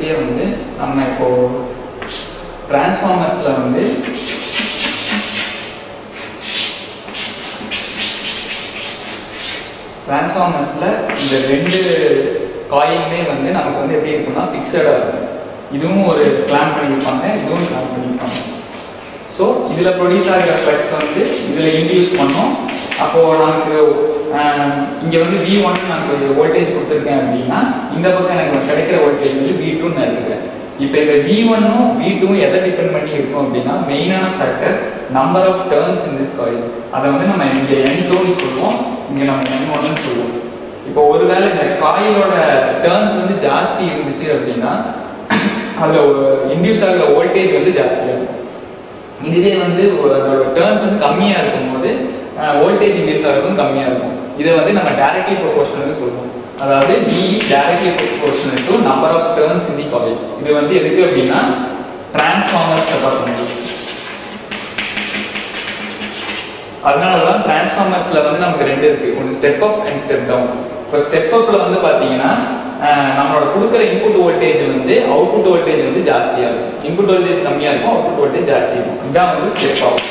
ப்ரின்சிபல்ஸே வந்து நம்ம இப்போ டிரான்ஸ்ஃபார்மர்ஸ்ல வந்து டிரான்ஸ்ஃபார்மர்ஸ்ல இந்த ரெண்டு காயிலுமே வந்து நமக்கு வந்து எப்படி இருக்கும்னா ஃபிக்ஸடாக இருக்கும் இதுவும் ஒரு பிளான் பண்ணியிருப்பாங்க இதுவும் பிளான் பண்ணியிருப்பாங்க ஸோ இதில் ப்ரொடியூஸ் ஆகிற ஃப்ளக்ஸ் வந்து இதில் இன்டியூஸ் பண்ணோம் அப்போது நமக்கு இங்கே வந்து வி ஒன் நமக்கு வோல்டேஜ் கொடுத்துருக்கேன் அப்படின்னா இந்த பக்கம் எனக்கு கிடைக்கிற வோல்டேஜ் வந்து வி டூன்னு எடுத்துக்கிறேன் இப்போ இந்த வி ஒன்னும் வி டூவும் எதை டிபெண்ட் பண்ணி இருக்கும் அப்படின்னா மெயினான factor number of turns in this coil அதை வந்து நம்ம இங்கே என் டூன்னு சொல்லுவோம் இங்கே நம்ம என் ஒன்னு சொல்லுவோம் இப்போ ஒருவேளை இந்த காயிலோட டேர்ன்ஸ் வந்து ஜாஸ்தி இருந்துச்சு அப்படின்னா அதில் இன்டியூஸ் ஆகிற வோல்டேஜ் வந்து ஜாஸ்தியாக இருக்கும் இதுவே வந்து அதோட டேர்ன்ஸ் வந்து கம்மியாக இருக்கும்போது வோல்டேஜ் இன்டியூஸ் ஆகிறதும் கம்மியாக இருக்கும் இதை வந்து நம்ம டைரக்ட்லி ப்ரொபோர்ஷனல் சொல்லுவோம் அதாவது V is directly proportional to number of turns in the coil இது வந்து எதுக்கு அப்படின்னா டிரான்ஸ்ஃபார்மர்ஸ் பார்க்கணும் அதனால தான் டிரான்ஸ்ஃபார்மர்ஸ்ல வந்து நமக்கு ரெண்டு இருக்கு ஒன்று step up and step down இப்போ ஸ்டெப் அப்ல வந்து பாத்தீங்கன்னா அஹ், நம்மளோட கொடுக்குற இன்புட் வோல்டேஜ் வந்து அவுட்புட் வோல்டேஜ் வந்து ஜாஸ்தியா இருக்கும் இன்புட் வோல்டேஜ் கம்மியா இருக்கும் அவுட்புட் வோல்டேஜ் ஜாஸ்தி இருக்கும் இதான் வந்து ஸ்டெப் அப்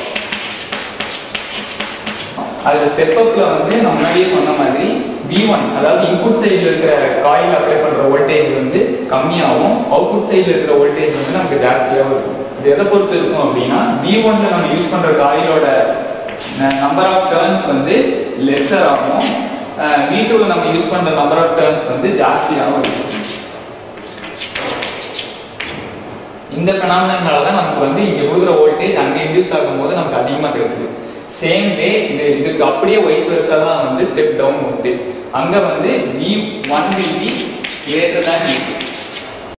அதுல ஸ்டெப் அப்ல வந்து நான் முன்னாடியே சொன்ன மாதிரி V1 அதாவது இன்புட் சைடுல இருக்கிற காயில் அப்ளை பண்ற வோல்டேஜ் வந்து கம்மியாகும் அவுட்புட் சைடுல இருக்கிற வோல்டேஜ் வந்து நமக்கு ஜாஸ்தியாகவும் இருக்கும் இது எதை பொறுத்து இருக்கும் அப்படின்னா V1ல நம்ம யூஸ் பண்ற காயிலோட நம்பர் ஆஃப் டர்ன்ஸ் வந்து லெஸ்ஸர் ஆகும் V2ல நம்ம யூஸ் பண்ற நம்பர் ஆஃப் டர்ன்ஸ் வந்து ஜாஸ்தியாகவும் இருக்கும் இந்த பெனாமினால தான் நமக்கு வந்து இங்க கொடுக்குற வோல்டேஜ் அங்க இன்டியூஸ் ஆகும்போது நமக்கு அதிகமா கிடைக்குது சேம் வே இது இதுக்கு அப்படியே வைஸ் வெர்சா தான் வந்து ஸ்டெப் டவுன் வோல்டேஜ் அங்க வந்து V1 will be greater than V2